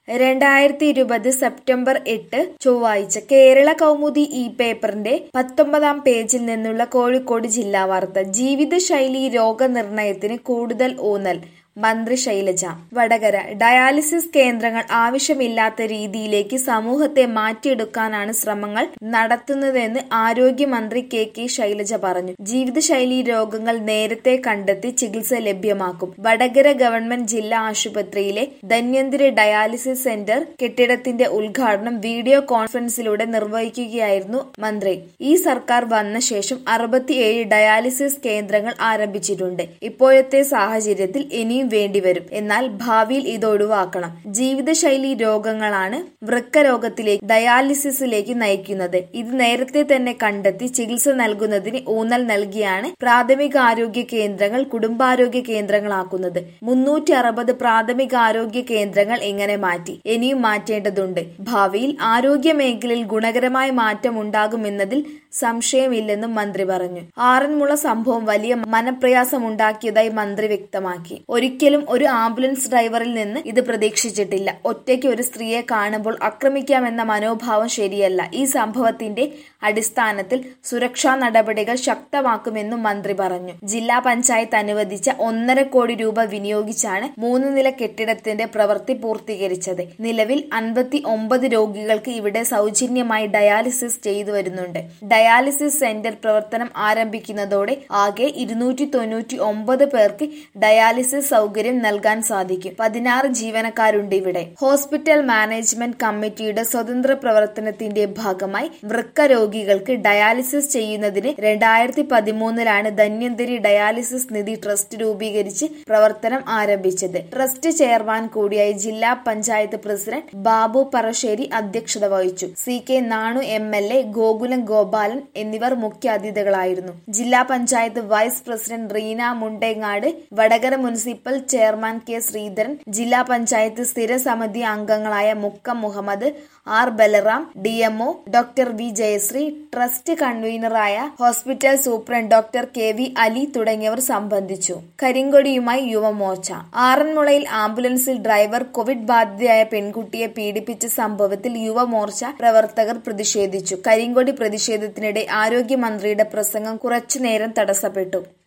രണ്ടായിരത്തി ഇരുപത് സെപ്റ്റംബർ എട്ട് ചൊവ്വാഴ്ച കേരള കൗമുദി ഈ പേപ്പറിന്റെ പത്തൊമ്പതാം പേജിൽ നിന്നുള്ള കോഴിക്കോട് ജില്ലാ വാർത്ത ജീവിതശൈലി രോഗനിർണയത്തിന് കൂടുതൽ ഊന്നൽ മന്ത്രി ശൈലജ വടകര ഡയാലിസിസ് കേന്ദ്രങ്ങൾ ആവശ്യമില്ലാത്ത രീതിയിലേക്ക് സമൂഹത്തെ മാറ്റിയെടുക്കാനാണ് ശ്രമങ്ങൾ നടത്തുന്നതെന്ന് ആരോഗ്യമന്ത്രി കെ കെ ശൈലജ പറഞ്ഞു ജീവിതശൈലി രോഗങ്ങൾ നേരത്തെ കണ്ടെത്തി ചികിത്സ ലഭ്യമാക്കും വടകര ഗവൺമെന്റ് ജില്ലാ ആശുപത്രിയിലെ ധന്വന്തരി ഡയാലിസിസ് സെന്റർ കെട്ടിടത്തിന്റെ ഉദ്ഘാടനം വീഡിയോ കോൺഫറൻസിലൂടെ നിർവഹിക്കുകയായിരുന്നു മന്ത്രി ഈ സർക്കാർ വന്ന ശേഷം അറുപത്തിയേഴ് ഡയാലിസിസ് കേന്ദ്രങ്ങൾ ആരംഭിച്ചിട്ടുണ്ട് ഇപ്പോഴത്തെ സാഹചര്യത്തിൽ ഇനിയും വേണ്ടിവരും എന്നാൽ ഭാവിയിൽ ഇത് ഒഴിവാക്കണം ജീവിതശൈലി രോഗങ്ങളാണ് വൃക്ക രോഗത്തിലേക്ക് ഡയാലിസിസിലേക്ക് നയിക്കുന്നത് ഇത് നേരത്തെ തന്നെ കണ്ടെത്തി ചികിത്സ നൽകുന്നതിന് ഊന്നൽ നൽകിയാണ് പ്രാഥമികാരോഗ്യ കേന്ദ്രങ്ങൾ കുടുംബാരോഗ്യ കേന്ദ്രങ്ങളാക്കുന്നത് മുന്നൂറ്റി അറുപത് പ്രാഥമികാരോഗ്യ കേന്ദ്രങ്ങൾ ഇങ്ങനെ മാറ്റി ഇനിയും മാറ്റേണ്ടതുണ്ട് ഭാവിയിൽ ആരോഗ്യ മേഖലയിൽ ഗുണകരമായ മാറ്റം ഉണ്ടാകുമെന്നതിൽ സംശയമില്ലെന്നും മന്ത്രി പറഞ്ഞു ആറന്മുള സംഭവം വലിയ മനപ്രയാസമുണ്ടാക്കിയതായി മന്ത്രി വ്യക്തമാക്കി ഒരിക്കലും ഒരു ആംബുലൻസ് ഡ്രൈവറിൽ നിന്ന് ഇത് പ്രതീക്ഷിച്ചിട്ടില്ല ഒറ്റയ്ക്ക് ഒരു സ്ത്രീയെ കാണുമ്പോൾ ആക്രമിക്കാമെന്ന മനോഭാവം ശരിയല്ല ഈ സംഭവത്തിന്റെ അടിസ്ഥാനത്തിൽ സുരക്ഷാ നടപടികൾ ശക്തമാക്കുമെന്നും മന്ത്രി പറഞ്ഞു ജില്ലാ പഞ്ചായത്ത് അനുവദിച്ച ഒന്നര കോടി രൂപ വിനിയോഗിച്ചാണ് മൂന്ന് നില കെട്ടിടത്തിന്റെ പ്രവൃത്തി പൂർത്തീകരിച്ചത് നിലവിൽ അൻപത്തി ഒമ്പത് രോഗികൾക്ക് ഇവിടെ സൗജന്യമായി ഡയാലിസിസ് ചെയ്തു വരുന്നുണ്ട് ഡയാലിസിസ് സെന്റർ പ്രവർത്തനം ആരംഭിക്കുന്നതോടെ ആകെ ഇരുന്നൂറ്റി തൊണ്ണൂറ്റി ഒമ്പത് പേർക്ക് ഡയാലിസിസ് സൗകര്യം നൽകാൻ സാധിക്കും പതിനാറ് ജീവനക്കാരുണ്ട് ഇവിടെ ഹോസ്പിറ്റൽ മാനേജ്മെന്റ് കമ്മിറ്റിയുടെ സ്വതന്ത്ര പ്രവർത്തനത്തിന്റെ ഭാഗമായി വൃക്ക രോഗികൾക്ക് ഡയാലിസിസ് ചെയ്യുന്നതിന് രണ്ടായിരത്തി പതിമൂന്നിലാണ് ധന്വന്തരി ഡയാലിസിസ് നിധി ട്രസ്റ്റ് രൂപീകരിച്ച് പ്രവർത്തനം ആരംഭിച്ചത് ട്രസ്റ്റ് ചെയർമാൻ കൂടിയായി ജില്ലാ പഞ്ചായത്ത് പ്രസിഡന്റ് ബാബു പറശ്ശേരി അധ്യക്ഷത വഹിച്ചു C K Nanu M L A Gokulam Gopalan എന്നിവർ മുഖ്യാതിഥികളായിരുന്നു ജില്ലാ panchayat vice president Reena Mundengad Vadakara municipal chairman K Sreedharan ജില്ലാ പഞ്ചായത്ത് സ്ഥിരസമിതി അംഗങ്ങളായ Mukkam Muhammad R Balaram D MO doctor V Jayasree trust കൺവീനറായ hospital superintendent doctor K V Ali തുടങ്ങിയവർ സംബന്ധിച്ചു കരിങ്കൊടിയുമായി യുവമോർച്ച ആറന്മുളയിൽ ആംബുലൻസിൽ ഡ്രൈവർ കോവിഡ് ബാധിതയായ പെൺകുട്ടിയെ പീഡിപ്പിച്ച സംഭവത്തിൽ യുവമോർച്ച പ്രവർത്തകർ പ്രതിഷേധിച്ചു കരിങ്കൊടി പ്രതിഷേധത്തിനിടെ ആരോഗ്യമന്ത്രിയുടെ പ്രസംഗം കുറച്ചുനേരം തടസ്സപ്പെട്ടു